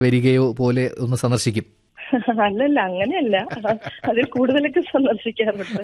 വരികയോ പോലെ ഒന്ന് സന്ദർശിക്കും അല്ലല്ല അങ്ങനെയല്ല അതിൽ കൂടുതലൊക്കെ സന്ദർശിക്കാറുണ്ട്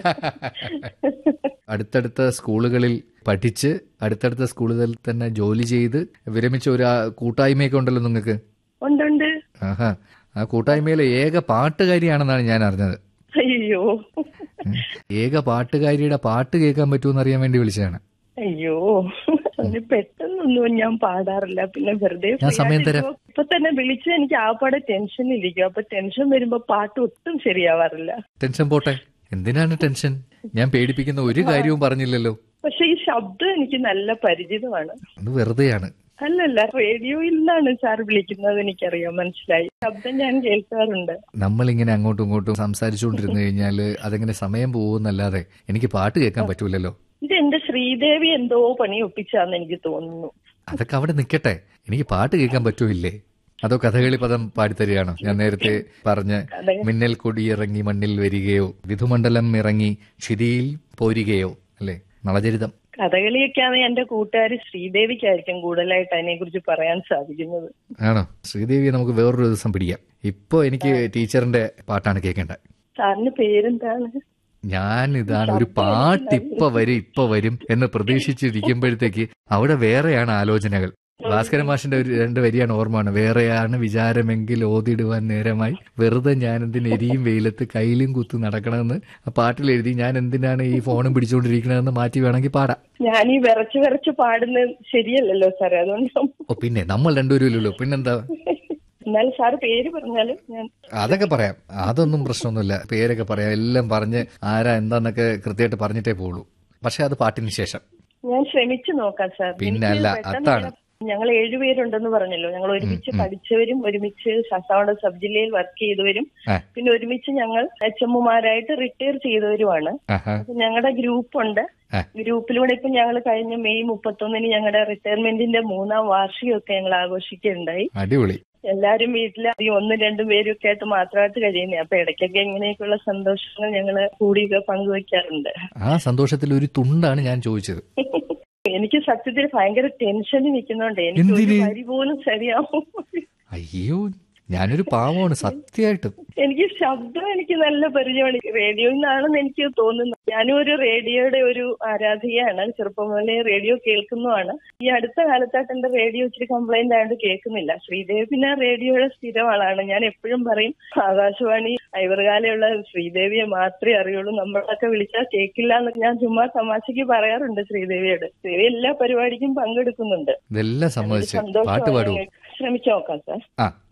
അടുത്തടുത്ത സ്കൂളുകളിൽ പഠിച്ച് അടുത്തടുത്ത സ്കൂളുകളിൽ തന്നെ ജോലി ചെയ്ത് വിരമിച്ച ഒരു ആ കൂട്ടായ്മയൊക്കെ ഉണ്ടല്ലോ നിങ്ങൾക്ക് ഉണ്ടുണ്ട് ആഹാ ആ കൂട്ടായ്മയിലെ ഏക പാട്ടുകാരിയാണെന്നാണ് ഞാൻ അറിഞ്ഞത് അയ്യോ ഉം. ഏക പാട്ടുകാരിയുടെ പാട്ട് കേൾക്കാൻ പറ്റുമെന്ന് അറിയാൻ വേണ്ടി വിളിച്ചതാണ് അയ്യോ അങ്ങനെ പെട്ടെന്നൊന്നും ഞാൻ പാടാറില്ല പിന്നെ വെറുതെ ഞാൻ free സമയം തരാം. ആയിട്ടിരിക്കുമ്പോ ഇപ്പൊ തന്നെ വിളിച്ച് എനിക്ക് ആപ്പാടെ ടെൻഷനിലിരിക്കും അപ്പൊ ടെൻഷൻ വരുമ്പോ പാട്ട് ഒട്ടും ശരിയാവാറില്ല ടെൻഷൻ പോട്ടെ എന്തിനാണ് ടെൻഷൻ ഞാൻ പേടിപ്പിക്കുന്ന ഒരു കാര്യവും പറഞ്ഞില്ലല്ലോ പക്ഷെ ഈ ശബ്ദം എനിക്ക് നല്ല പരിചിതമാണ് അത് വെറുതെയാണ് അല്ലല്ല റേഡിയോയിൽ നിന്നാണ് സാർ വിളിക്കുന്നത് എനിക്കറിയാം മനസ്സിലായി ശബ്ദം ഞാൻ കേൾക്കാറുണ്ട് നമ്മളിങ്ങനെ അങ്ങോട്ടും ഇങ്ങോട്ടും സംസാരിച്ചുകൊണ്ടിരുന്നു കഴിഞ്ഞാൽ അതെങ്ങനെ സമയം പോകുന്നല്ലാതെ എനിക്ക് പാട്ട് കേൾക്കാൻ പറ്റൂലല്ലോ ഇത് എന്റെ ശ്രീദേവി എന്തോ പണി ഒപ്പിച്ചാന്ന് എനിക്ക് തോന്നുന്നു അതൊക്കെ അവിടെ നിൽക്കട്ടെ എനിക്ക് പാട്ട് കേൾക്കാൻ പറ്റൂല്ലേ അതോ കഥകളി പദം പാടിത്തരികയാണോ ഞാൻ നേരത്തെ പറഞ്ഞ് കഥകളി- മിന്നൽ കൊടിയിറങ്ങി മണ്ണിൽ വരികയോ വിധുമണ്ഡലം ഇറങ്ങി ക്ഷിതിയിൽ പോരുകയോ അല്ലേ നളചരിതം കഥകളിയൊക്കെയാണ് എന്റെ കൂട്ടുകാരി ശ്രീദേവിക്കായിരിക്കും കൂടുതലായിട്ട് അതിനെ കുറിച്ച് പറയാൻ സാധിക്കുന്നത് ആണോ ശ്രീദേവിയെ നമുക്ക് വേറൊരു ദിവസം പിടിക്കാം ഇപ്പൊ എനിക്ക് ടീച്ചറിന്റെ പാട്ടാണ് കേൾക്കേണ്ടത് സാറിന്റെ പേരെന്താണ് ഞാൻ ഇതാണ് ഒരു പാട്ട് ഇപ്പൊ വരും ഇപ്പൊ വരും എന്ന് പ്രതീക്ഷിച്ചിരിക്കുമ്പോഴത്തേക്ക് അവിടെ വേറെയാണ് ആലോചനകൾ ഭാസ്കരൻ മാഷിന്റെ ഒരു രണ്ട് വരിയാണ് ഓർമ്മയാണ് വേറെയാണ് വിചാരമെങ്കിൽ ഓതിടുവാൻ നേരമായി വെറുതെ ഞാൻ എന്തിന് എരിയും വെയിലത്ത് കയ്യിലും കുത്ത് നടക്കണമെന്ന് ആ പാട്ടിൽ എഴുതി ഞാൻ എന്തിനാണ് ഈ ഫോണും പിടിച്ചുകൊണ്ടിരിക്കണതെന്ന് മാറ്റി വേണമെങ്കിൽ പാടാം ഞാൻ ഈ വിറച്ച് വിറച്ച് പാടുന്നത് ശരിയല്ലല്ലോ സാറേ അതുകൊണ്ട് ഓ പിന്നെ നമ്മൾ രണ്ടുപേരും ഇല്ലല്ലോ പിന്നെന്താ എന്നാലും സാറ് പേര് പറഞ്ഞാലും ഞാൻ അതൊക്കെ പറയാം അതൊന്നും പ്രശ്നമൊന്നുമില്ല പേരൊക്കെ പറയാം എല്ലാം പറഞ്ഞ് ആരാ എന്താന്നൊക്കെ കൃത്യമായിട്ട് പറഞ്ഞിട്ടേ പോകുള്ളൂ പക്ഷെ അത് പാട്ടിന് ശേഷം ഞാൻ ശ്രമിച്ചു നോക്കാം സാർ പിന്നെ എനിക്ക് അല്ല, പെട്ടെന്ന് അതാണ്. ഞങ്ങൾ ഏഴുപേരുണ്ടെന്ന് പറഞ്ഞല്ലോ ഞങ്ങൾ ഒരുമിച്ച് പഠിച്ചവരും ഒരുമിച്ച് ശാസ്താവണ സബ് ജില്ലയിൽ വർക്ക് ചെയ്തവരും ആ. പിന്നെ ഒരുമിച്ച് ഞങ്ങൾ എച്ച് എമ്മുമാരായിട്ട് റിട്ടയർ ചെയ്തവരുമാണ് ആഹാ അപ്പൊ ഞങ്ങളുടെ ഗ്രൂപ്പ് ഉണ്ട് ആ. ഗ്രൂപ്പിലൂടെ ഇപ്പൊ ഞങ്ങൾ കഴിഞ്ഞ മെയ് മുപ്പത്തൊന്നിന് ഞങ്ങളുടെ റിട്ടയർമെന്റിന്റെ മൂന്നാം വാർഷികമൊക്കെ ഞങ്ങൾ ആഘോഷിക്കുകയുണ്ടായി അടിപൊളി എല്ലാരും വീട്ടിൽ ഈ ഒന്നും രണ്ടും പേരും ഒക്കെ ആയിട്ട് മാത്രമായിട്ട് കഴിയുന്നേ അപ്പൊ ഇടയ്ക്കൊക്കെ ഇങ്ങനെയൊക്കെയുള്ള സന്തോഷങ്ങൾ ഞങ്ങള് കൂടിയൊക്കെ പങ്കുവെക്കാറുണ്ട് ആ സന്തോഷത്തിൽ ഒരു തുണ്ടാണ് ഞാൻ ചോദിച്ചത് എനിക്ക് സത്യത്തിൽ ഭയങ്കര ടെൻഷനിൽ നിൽക്കുന്നുണ്ട് എനിക്ക് ഒരു എന്തിന്? വരി പോലും ശരിയാവും അയ്യോ ഞാനൊരു പാവമാണ് സത്യമായിട്ടും എനിക്ക് ശബ്ദം എനിക്ക് നല്ല പരിചയമാണ് റേഡിയോയിൽ നിന്നാണെന്ന് എനിക്ക് തോന്നുന്നു ഞാനും ഒരു റേഡിയോയുടെ ഒരു ആരാധികയാണ് ചെറുപ്പം മുതലേ റേഡിയോ കേൾക്കുന്നതാണ് ഈ അടുത്ത കാലത്തായിട്ട് എന്റെ റേഡിയോ ഇച്ചിരി കംപ്ലൈന്റ് ആയതുകൊണ്ട് കേൾക്കുന്നില്ല ശ്രീദേവി പിന്നെ റേഡിയോയുടെ സ്ഥിരം ആളാണ് ഞാൻ എപ്പോഴും പറയും ആകാശവാണി ഐവർകാലയുള്ള ശ്രീദേവിയെ മാത്രമേ അറിയുള്ളൂ നമ്മളൊക്കെ വിളിച്ചാൽ കേൾക്കില്ല എന്ന് ഞാൻ ചുമ്മാ തമാശക്ക് പറയാറുണ്ട് ശ്രീദേവിയോട് ശ്രീദേവി എല്ലാ പരിപാടിക്കും പങ്കെടുക്കുന്നുണ്ട് ഇതെല്ലാം സമ്മതിച്ച് പാട്ട് പാടുവോ ശ്രമിച്ചു നോക്കാം സാർ ആ